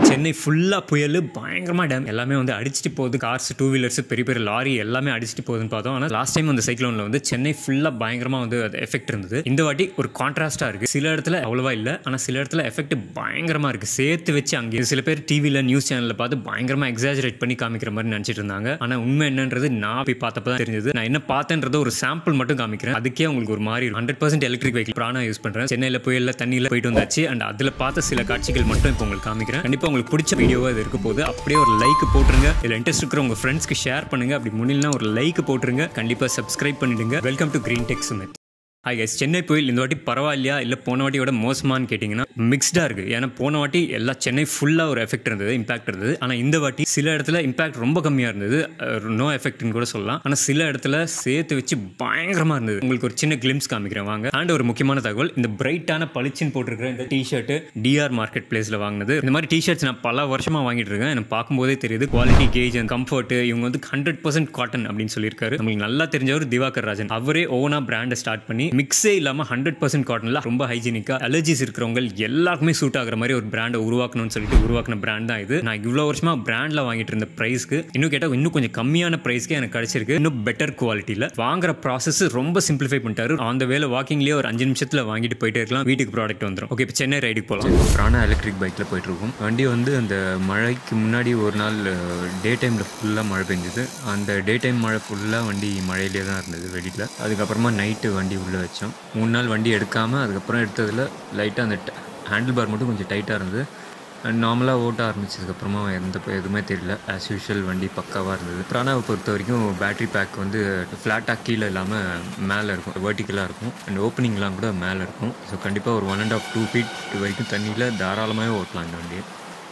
சென்னை ஃபுல்லாக புயல் பயங்கரமாக டேம் எல்லாமே வந்து அடிச்சுட்டு போகுது கார்ஸ் டூ வீலர்ஸ் பெரிய பெரிய லாரி எல்லாமே அடிச்சுட்டு போகுதுன்னு பார்த்தோம் ஆனால் லாஸ்ட் டைம் அந்த சைக்ளோனில் வந்து சென்னை ஃபுல்லாக பயங்கரமாக வந்து அது எஃபெக்ட் இருந்தது இந்த வாட்டி ஒரு கான்ட்ராஸ்ட்டாக இருக்குது சில இடத்துல அவ்வளோவா இல்லை ஆனால் சில இடத்துல எஃபெக்ட் பயங்கரமாக இருக்குது சேர்த்து வச்சு அங்கே சில பேர் டிவியில் நியூஸ் சேனலில் பார்த்து பயங்கரமாக எக்ஸாஜரேட் பண்ணி காமிக்கிற மாதிரி நினச்சிட்டு இருந்தாங்க ஆனால் உண்மை என்னன்றது நான் போய் பார்த்தப்ப தான் தெரிஞ்சது நான் என்ன பார்த்தேன்றத ஒரு சாம்பிள் மட்டும் காமிக்கிறேன் அதுக்கே உங்களுக்கு ஒரு மாதிரி ஹண்ட்ரட் பர்சன்ட் எலக்ட்ரிக் வெஹிக்கிள் பிராணா யூஸ் பண்ணுறேன் சென்னையில் புயலில் தண்ணியில் போயிட்டு வந்தாச்சு அண்ட் அதில் பார்த்த சில காட்சிகள் மட்டும் இப்போ உங்களுக்கு காமிக்கிறேன் கண்டிப்பாக உங்களுக்கு பிடிச்ச வீடியோவாக இது இருக்க போது அப்படியே ஒரு லைக் போட்டுருங்க இதில் இன்ட்ரெஸ்ட் இருக்கிற உங்கள் ஃப்ரெண்ட்ஸ்க்கு ஷேர் பண்ணுங்க அப்படி முடியலனா ஒரு லைக் போட்டுருங்க கண்டிப்பாக சப்ஸ்கிரைப் பண்ணிடுங்க welcome to green tech Sumit hi guys Chennai புயல் இந்த வாட்டி பரவாயில்லையா இல்லை போன வாட்டியோட மோசமான்னு கேட்டிங்கன்னா மிக்ஸ்டாக இருக்குது ஏன்னா போன வாட்டி எல்லா சென்னை ஃபுல்லாக ஒரு எஃபெக்ட் இருந்தது இம்பாக்ட் இருந்தது ஆனால் இந்த வாட்டி சில இடத்துல இம்பாக்ட் ரொம்ப கம்மியாக இருந்தது நோ எஃபெக்ட்னு கூட சொல்லலாம் ஆனால் சில இடத்துல சேர்த்து வச்சு பயங்கரமாக இருந்தது உங்களுக்கு ஒரு சின்ன கிளிம்ஸ் காமிக்கிறேன் வாங்க அண்ட் ஒரு முக்கியமான தகவல் இந்த பிரைட்டான பளிச்சின் போட்டிருக்கிற இந்த டிஷர்ட்டு டிஆர் மார்க்கெட் பிளேஸில் வாங்கினது இந்த மாதிரி டிஷர்ட்ஸ் நான் பல வருஷமாக வாங்கிட்டு இருக்கேன் எனக்கு பார்க்கும்போதே தெரியுது குவாலிட்டி கேஜ் அண்ட் கம்ஃபர்ட் இவங்க வந்து ஹண்ட்ரட் பர்சன்ட் காட்டன் அப்படின்னு சொல்லியிருக்காரு நம்மளுக்கு நல்லா தெரிஞ்சவர் திவாகர் ராஜன் அவரே ஓனா பிராண்டை ஸ்டார்ட் பண்ணி மிக்ஸே இல்லாமல் ஹண்ட்ரட் பர்சன்ட் காட்டனில் ரொம்ப ஹைஜீனிக்காக அலர்ஜிஸ் இருக்கிறவங்க எல்லாருக்குமே சூட் ஆகிற மாதிரி ஒரு பிராண்டை உருவாக்கணும்னு சொல்லிட்டு உருவாக்கின பிராண்ட் தான் இது நான் இவ்வளோ வருஷமா பிராண்டில் வாங்கிட்டு இருந்த ப்ரைஸ்க்கு இன்னும் கேட்டால் இன்னும் கொஞ்சம் கம்மியான ப்ரைஸ்க்கு எனக்கு கிடைச்சிருக்கு இன்னும் பெட்டர் குவாலிட்டியில் வாங்குற ப்ராசஸ் ரொம்ப சிம்பிளிஃபை பண்ணிட்டாரு அந்த வேலை வாக்கிங்லேயே ஒரு அஞ்சு நிமிஷத்தில் வாங்கிட்டு போயிட்டே இருக்கலாம் வீட்டுக்கு ப்ராடக்ட் வந்துடும் ஓகே இப்போ சென்னை ரைடுக்கு போகலாம் பிராணா எலக்ட்ரிக் பைக்கில் போயிட்டு இருக்கோம் வண்டி வந்து அந்த மழைக்கு முன்னாடி ஒரு நாள் டே டைமில் ஃபுல்லாக மழை பெஞ்சது அந்த டே டைம் மழை ஃபுல்லாக வண்டி மழையிலே தான் இருந்தது வெளியில் அதுக்கப்புறமா நைட்டு வண்டி உள்ளே வச்சோம் மூணு நாள் வண்டி எடுக்காமல் அதுக்கப்புறம் எடுத்ததில் லைட்டாக அந்த ஹேண்டில் பார் மட்டும் கொஞ்சம் டைட்டாக இருந்தது அண்ட் நார்மலாக ஓட்ட ஆரம்பிச்சதுக்கப்புறமா எந்த ப- எதுவுமே தெரியல ஆஸ் யூஷுவல் வண்டி பக்காவாக இருந்தது பிராணாவை பொறுத்த வரைக்கும் பேட்டரி பேக் வந்து ஃப்ளாட்டாக கீழே இல்லாமல் மேலே இருக்கும் வெர்டிக்கலாக இருக்கும் அண்ட் ஓப்பனிங்லாம் கூட மேலே இருக்கும் ஸோ கண்டிப்பாக ஒரு one and half two feet வரைக்கும் தண்ணியில் தாராளமாகவே ஓட்டலாம் இந்த வண்டியை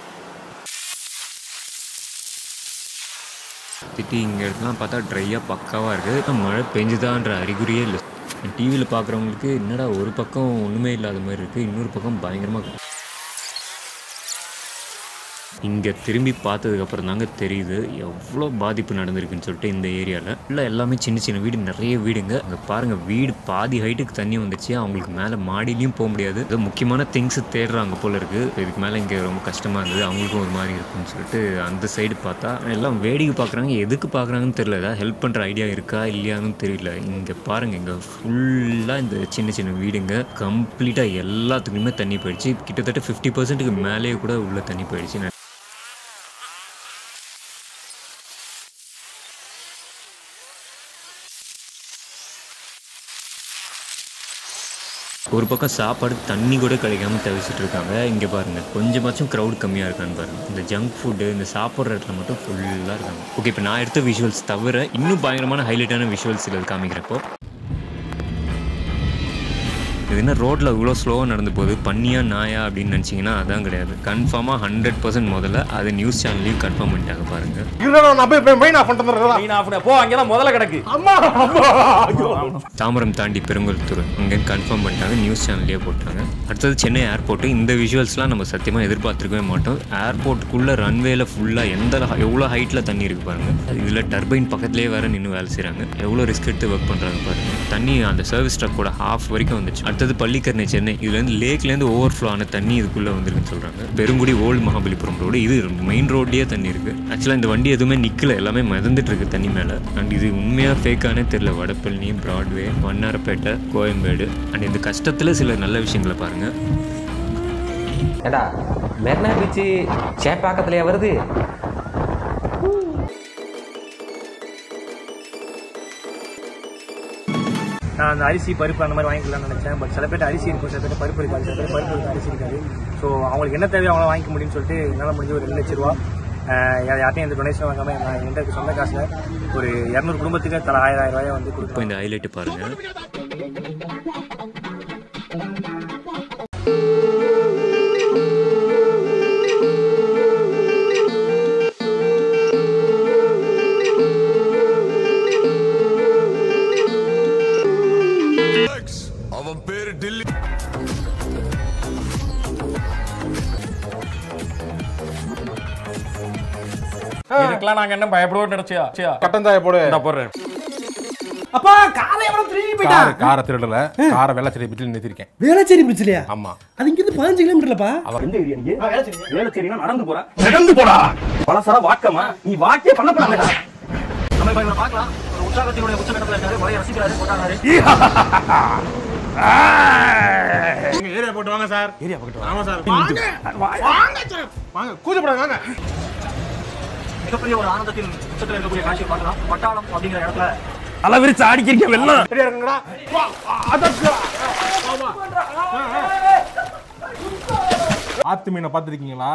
திட்டி இங்கே இடத்துலாம் பார்த்தா ட்ரையாக பக்காவாக இருக்குது மழை பெஞ்சுதான்ற அறிகுறியே இல்லை டிவியில் பார்க்குறவங்களுக்கு என்னடா ஒரு பக்கம் ஒன்றுமே இல்லாத மாதிரி இருக்குது இன்னொரு பக்கம் பயங்கரமாக இங்கே திரும்பி பார்த்ததுக்கப்புறம் தாங்க தெரியுது எவ்வளோ பாதிப்பு நடந்திருக்குன்னு சொல்லிட்டு இந்த ஏரியாவில் இல்லை எல்லாமே சின்ன சின்ன வீடு நிறைய வீடுங்க அங்கே பாருங்கள் வீடு பாதி ஹைட்டுக்கு தண்ணி வந்துச்சு அவங்களுக்கு மேலே மாடியிலையும் போக முடியாது ஏதோ முக்கியமான திங்ஸ் தேடுறாங்க போல இருக்குது இதுக்கு மேலே இங்கே ரொம்ப கஷ்டமாக இருந்தது அவங்களுக்கும் ஒரு மாதிரி இருக்குன்னு சொல்லிட்டு அந்த சைடு பார்த்தா எல்லாம் வேடிக்கை பார்க்குறாங்க எதுக்கு பார்க்குறாங்கன்னு தெரியல ஏதாவது ஹெல்ப் பண்ணுற ஐடியா இருக்கா இல்லையான்னு தெரியல இங்கே பாருங்கள் இங்கே ஃபுல்லாக இந்த சின்ன சின்ன வீடுங்க கம்ப்ளீட்டாக எல்லாத்துக்குமே தண்ணி போயிடுச்சு கிட்டத்தட்ட ஃபிஃப்டி பர்சன்ட்டுக்கு மேலேயே கூட உள்ள தண்ணி போயிடுச்சு ஒரு பக்கம் சாப்பாடு தண்ணி கூட கிடைக்காம தவிச்சிட்டு இருக்காங்க இங்கே பாருங்க கொஞ்சமாச்சும் க்ரௌட் கம்மியாக இருக்கான்னு பாருங்க இந்த ஜங்க் ஃபுட்டு இந்த சாப்பிட்ற இடத்துல மட்டும் ஃபுல்லாக இருக்காங்க ஓகே இப்போ நான் எடுத்த விஷுவல்ஸ் தவிர இன்னும் பயங்கரமான ஹைலைட்டான விஷுவல்ஸ் இதில் காமிக்கிறப்போ இது என்ன ரோட்டில் இவ்வளோ ஸ்லோவாக நடந்து போகுது பண்ணியா நாயா அப்படின்னு நினச்சிங்கன்னா அதான் கிடையாது கன்ஃபார்மாக ஹண்ட்ரட் பர்சன்ட் முதல்ல அது நியூஸ் சேனல்லையும் கன்ஃபார்ம் பண்ணிட்டாங்க பாருங்கள் இருடா நான் போய் மெயின் ஆஃப் பண்ணிட்டு வந்துடுறேன் மெயின் ஆஃப் போ அங்கெல்லாம் முதல்ல கிடக்கு அம்மா அம்மா ஐயோ தாம்பரம் தாண்டி பெருங்குளத்தூர் அங்கேன்னு கன்ஃபார்ம் பண்ணிட்டாங்க நியூஸ் சேனல்லே போட்டாங்க அடுத்தது சென்னை ஏர்போர்ட்டு இந்த விஷுவல்ஸ்லாம் நம்ம சத்தியமாக எதிர்பார்த்துருக்கவே மாட்டோம் ஏர்போர்ட்டுக்குள்ளே ரன்வேல ஃபுல்லாக எந்த எவ்வளோ ஹைட்டில் தண்ணி இருக்கு பாருங்கள் இதில் டர்பைன் பக்கத்துலேயே வேற நின்று வேலை செய்கிறாங்க எவ்வளோ ரிஸ்க் எடுத்து ஒர்க் பண்ணுறாங்க பாருங்கள் தண்ணி அந்த சர்வீஸ் ட்ரக்கோட ஹாஃப் வரைக்கும் வந்துச்சு அடுத்தது பள்ளிக்கரணை சென்னை இதுலேருந்து லேக்லேருந்து ஓவர் ஃப்ளோ ஆன தண்ணி இதுக்குள்ளே வந்திருக்குன்னு சொல்கிறாங்க பெருங்குடி ஓல்டு மகாபலிபுரம் ரோடு இது மெயின் ரோட்லேயே தண்ணி இருக்குது ஆக்சுவலாக இந்த வண்டி எதுவுமே நிற்கல எல்லாமே மிதந்துட்டு இருக்கு தண்ணி மேலே அண்ட் இது உண்மையாக ஃபேக்கானே தெரில வடபழனி பிராட்வே வண்ணாரப்பேட்டை கோயம்பேடு அண்ட் இந்த கஷ்டத்தில் சில நல்ல விஷயங்களை பாருங்கள் ஏண்டா மெர்னா பீச்சு சேப்பாக்கத்துலயா வருது நான் அந்த அரிசி பருப்பு அந்த மாதிரி வாங்கிக்கலாம்னு நினைச்சேன் பட் சில பேர் அரிசி இருக்கும் சில பேர் பருப்பு இருக்காது சில பேர் பருப்பு இருக்கு அரிசி இருக்காது ஸோ அவங்களுக்கு என்ன தேவையோ அவங்கள வாங்கிக்க முடியும்னு சொல்லிட்டு என்னால் முடிஞ்ச ஒரு ரெண்டு லட்ச ரூபா அஹ் யா- யார்ட்டையும் எந்த டொனேஷன் வாங்காம நான் என்கிட்ட இருக்க சொந்த காசில் ஒரு இரநூறு குடும்பத்துக்கு தலா ஆயிரம் ஆயிரம் ரூபாயை வந்து இப்போ கொடுப்பேன் இந்த ஹைலைட்டு பாருங்கள் அவன் பேரு டில்லி இதுக்கெல்லாம் நாங்கள் என்ன பயப்படுவோம் நினைச்சியா கட்டன் தாய போடு போடுறேன் அப்பா காலை எவ்வளவு திரும்பி போயிட்டா கார கார திருடல கார வெள்ளச்செடி பிடிச்சி நிறுத்திருக்கேன் வேளச்சேரி பிடிச்சலையா ஆமா அது இங்க இருந்து பதினஞ்சு கிலோமீட்டர்லப்பா எந்த ஏரியா நீங்க வேளச்சேரினா நடந்து போற நடந்து போடா பலசர வாக்கமா நீ வாக்கே பண்ண போறாங்கடா நம்ம இப்ப இவனை பார்க்கலாம் ஒரு உற்சாகத்தினுடைய உச்சகட்டத்துல இருக்காரு மலையை ரசிக்கிறாரு கொண்டாடுறாரு ஏரியா போட்டு வாங்க சார் ஏரியா போட்டு ஆமா சார் வாங்க வாங்க சார் வாங்க கூச்சப்படாத வாங்க மிகப்பெரிய ஒரு ஆனந்தத்தின் உச்சத்துல இருக்கக்கூடிய காட்சியை பார்க்கலாம் பட்டாளம் அப்படிங்கிற இடத்துல அளவிரிச்சு ஆடிக்கிறீங்க வெள்ளம் ரெடியா இருக்குங்கடா வா, அதற்கு ஆமா. ஆத்து மீனை பார்த்துருக்கீங்களா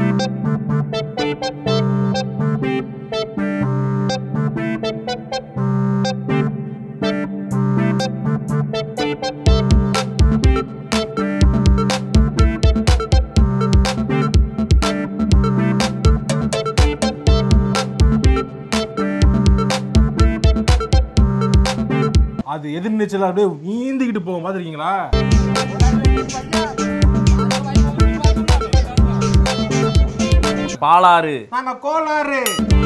அது எதிர்நீச்சல் அப்படியே நீந்திக்கிட்டு போகும் பார்த்துருக்கீங்களா பாலாறு நாங்க கோளாறு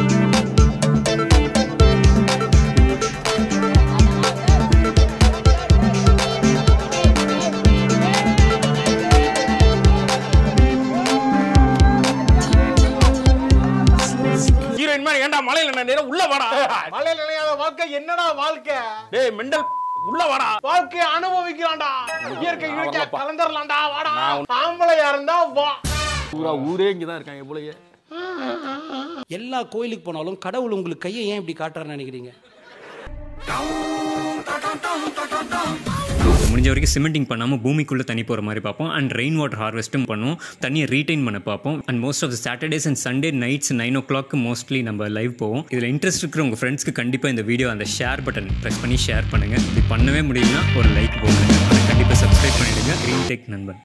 ஹீரோயின் மாதிரி ஏன்டா மலையில நான் நேரா உள்ள வாடா மலையில நிலையாத வாழ்க்கை என்னடா வாழ்க்கை டேய் மெண்டல் உள்ள வாடா வாழ்க்கையை அனுபவிக்கலாம்டா இயற்கை இயற்கை கலந்துடலாம்டா வாடா ஆம்பளையா இருந்தா வா பூரா ஊரே இங்கதான் இருக்காங்க போலயே எல்லா கோயிலுக்கு போனாலும் கடவுள் உங்களுக்கு கையை ஏன் இப்படி காட்டுறாருன்னு நினைக்கிறீங்க முடிஞ்ச வரைக்கும் சிமெண்டிங் பண்ணாமல் பூமிக்குள்ளே தண்ணி போகிற மாதிரி பார்ப்போம் அண்ட் ரெயின் வாட்டர் ஹார்வெஸ்ட்டும் பண்ணுவோம் தண்ணியை ரீடைன் பண்ண பார்ப்போம் and most of the Saturdays and Sunday nights nine o'clock mostly நம்ம லைவ் போவோம் இதில் இன்ட்ரெஸ்ட் இருக்கிற உங்கள் ஃப்ரெண்ட்ஸ்க்கு கண்டிப்பாக இந்த வீடியோ அந்த ஷேர் பட்டன் ப்ரெஸ் பண்ணி ஷேர் பண்ணுங்கள் இப்படி பண்ணவே முடியலனா ஒரு லைக் போடுங்க அதை கண்டிப்பாக சப்ஸ்கிரைப் பண்ணிவிடுங்க க்ரீன் டெக் நண்பன்